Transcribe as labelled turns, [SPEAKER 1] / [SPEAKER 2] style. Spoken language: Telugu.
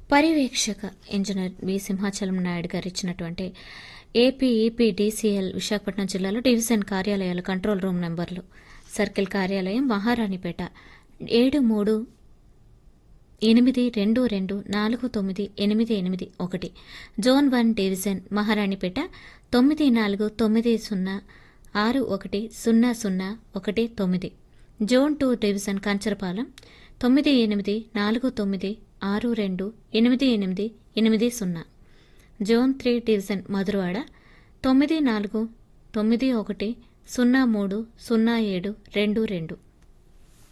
[SPEAKER 1] పర్యవేక్షక ఇంజనీర్ వి సింహాచలం నాయుడు గారు ఇచ్చినటువంటి ఏపీ ఈపీ డీసీఎల్ విశాఖపట్నం జిల్లాలో డివిజన్ కార్యాలయాల కంట్రోల్ రూమ్ నెంబర్లు సర్కిల్ కార్యాలయం మహారాణిపేట ఏడు మూడు ఎనిమిది రెండు రెండు నాలుగు తొమ్మిది ఎనిమిది ఎనిమిది ఒకటి జోన్ వన్ డివిజన్ మహారాణిపేట తొమ్మిది నాలుగు తొమ్మిది సున్నా ఆరు ఒకటి సున్నా సున్నా ఒకటి తొమ్మిది జోన్ టూ డివిజన్ కంచరపాలెం తొమ్మిది ఎనిమిది నాలుగు తొమ్మిది ఆరు రెండు ఎనిమిది ఎనిమిది ఎనిమిది సున్నా జోన్ త్రీ డివిజన్ మధురవాడ తొమ్మిది నాలుగు తొమ్మిది ఒకటి సున్నా మూడు సున్నా ఏడు రెండు రెండు